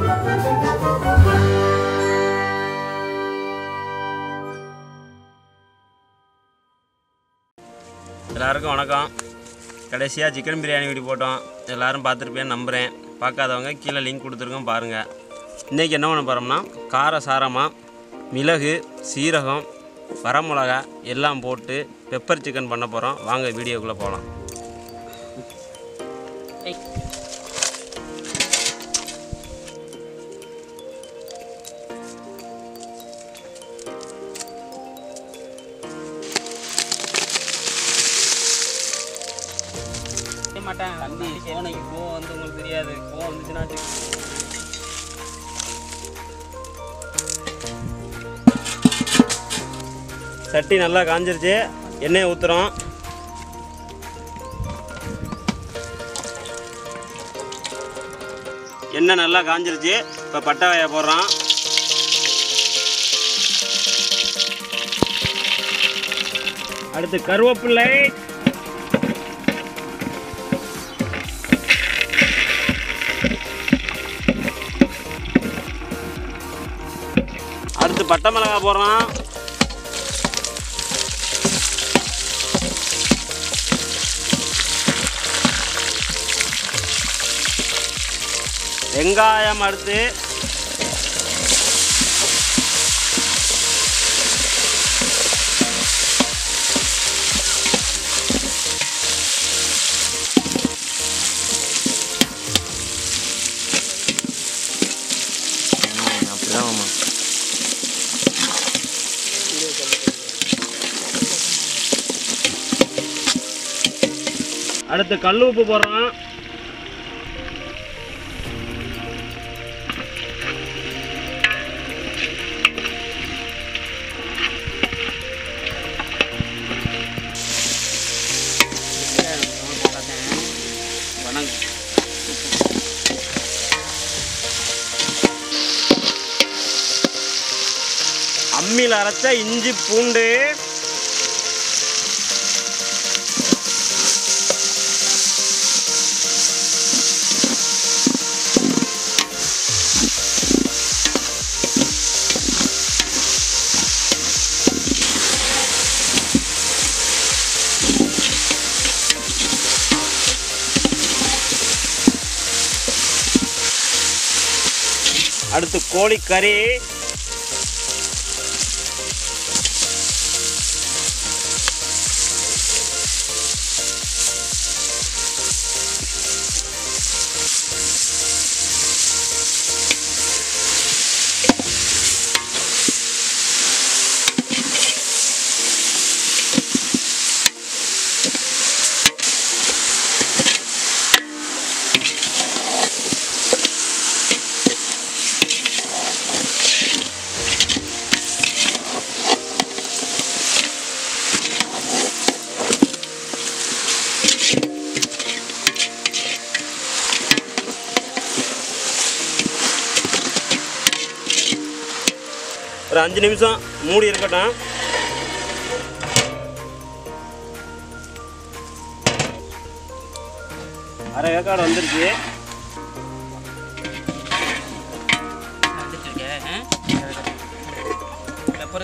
எல்லாருக்கும் வணக்கம் கடைசியாக சிக்கன் பிரியாணி வீடியோ போட்டோம் எல்லாரும் பார்த்துருப்பேன்னு நம்புகிறேன் பார்க்காதவங்க கீழே லிங்க் கொடுத்துருக்கோம் பாருங்கள் இன்றைக்கி என்ன பண்ண போகிறோம்னா கார சாரமாக மிளகு சீரகம் வரமிளகா எல்லாம் போட்டு பெப்பர் சிக்கன் பண்ண போகிறோம் வாங்க வீடியோக்குள்ளே போகலாம் மாட்டேன் தம்பி சோனைக்கு கோவம் வந்து உங்களுக்கு தெரியாது கோவம் வந்துச்சுன்னா வச்சுக்கோ. சட்டி நல்லா காஞ்சிருச்சு எண்ணெயை ஊற்றுறோம் எண்ணெய் நல்லா காஞ்சிருச்சு இப்போ பட்டை வகையை போடுறோம் அடுத்து கருவேப்பிள்ளை அடுத்து பட்டை மிளகாய் போடுறோம் வெங்காயம் அடுத்து அப்படிதான் அடுத்து கல் உப்பு போடுறோம் அம்மியில் அரைச்ச இஞ்சி பூண்டு அடுத்து கோழிக்கறி ஒரு அஞ்சு நிமிஷம் மூடி இருக்கட்டும் அரை வேக்காடு வந்துருச்சு பெப்பரு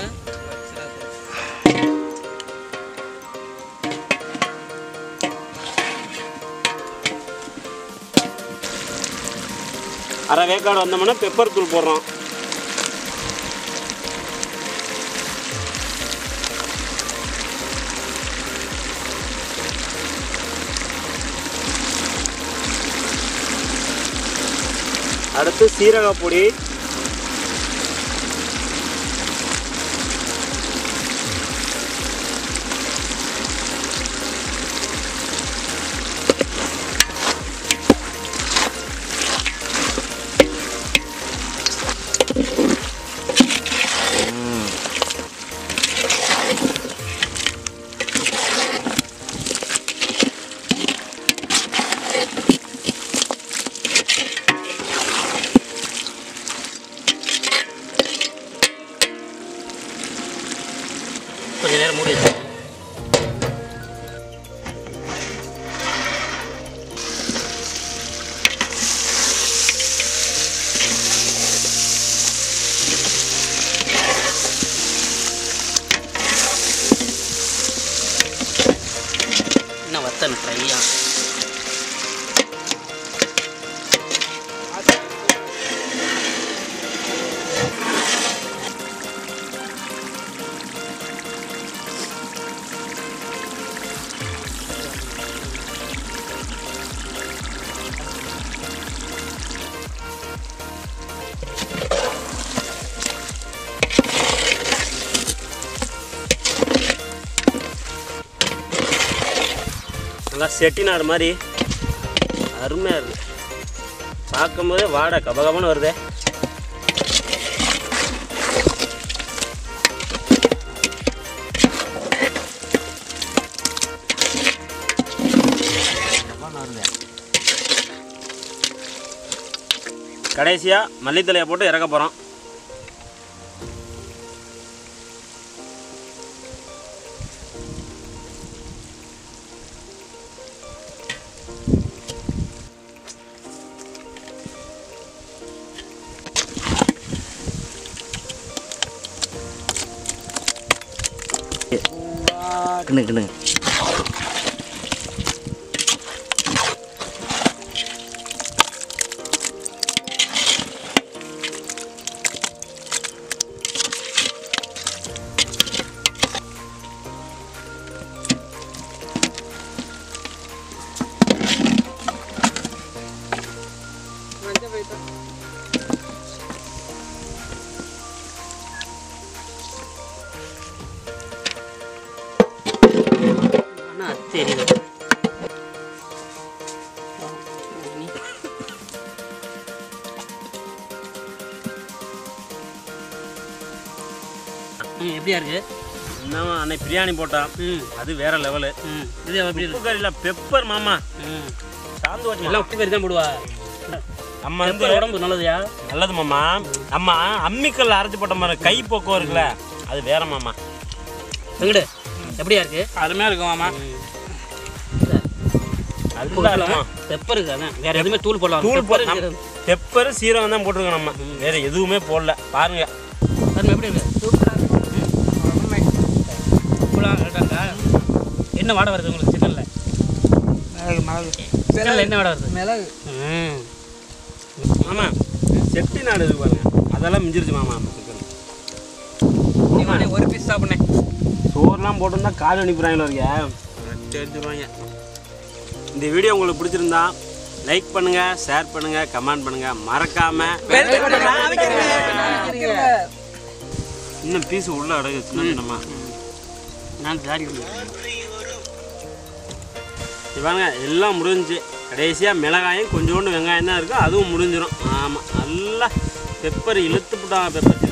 அரை வேக்காடு வந்தோம்னா பெப்பர் தூள் போடுறோம் அடுத்து சீரக பொடி நல்லா செட்டிநாடு மாதிரி அருமையாக இருக்குது பார்க்கும்போதே வாடை கபகபன்னு வருதே கடைசியாக மல்லித்தலையை போட்டு இறக்க போகிறோம் கிணு கிணு ஆனால் தெரியுது ம் எப்படியா இருக்கு இன்னும் அன்னைக்கு பிரியாணி போட்டான் ம் அது வேற லெவலு ம் இது எப்படி உப்பு இருக்கு கறியில் பெப்பர் மாமா ம் சாந்து வச்சு எல்லாம் உப்பு பேர் தான் போடுவா நம்ம வந்து பெப்பர் உடம்பு நல்லதுயா நல்லது மாமா நம்ம அம்மிக்கல் அரைச்சி போட்ட மாதிரி கை போக்கம் இருக்குல்ல அது வேற மாமா வெங்கடு எப்படியா இருக்கு அருமையாக இருக்கும் மாமா நல்லா இருக்குமா பெப்பருக்கு அதான் வேற எதுவுமே தூள் போடலாம் தூள் பெப்பர் போட்டு பெப்பர் சீரகம் தான் போட்டிருக்கோம் நம்ம வேற எதுவுமே போடல பாருங்க எப்படி இருக்கு உப்புலாம் கரெக்டாக என்ன வாடை வருது உங்களுக்கு சிக்கனில் மிளகு மிளகு சிக்கனில் என்ன வாடை வருது மிளகு ம் ஆமா செட்டி நாடு இருக்கு பாருங்க அதெல்லாம் மிஞ்சிருச்சு மாமா நம்ம சிக்கன் ஒரு பீஸ் சாப்பிட்னேன் சோறுலாம் போட்டிருந்தா கால் அனுப்பிடுறாங்களோ இருக்க தெரிஞ்சுருவாங்க இந்த வீடியோ உங்களுக்கு பிடிச்சிருந்தா லைக் பண்ணுங்க ஷேர் பண்ணுங்க கமெண்ட் பண்ணுங்க மறக்காம இன்னும் பீஸ் உள்ள அடகு சின்ன சின்னமா நான் தாடி இவங்க எல்லாம் முடிஞ்சுச்சு கடைசியாக மிளகாயும் கொஞ்சோண்டு வெங்காயம் தான் இருக்கும் அதுவும் முடிஞ்சிடும் ஆமாம் நல்லா பெப்பர் இழுத்து போட்டாங்க பெப்பர்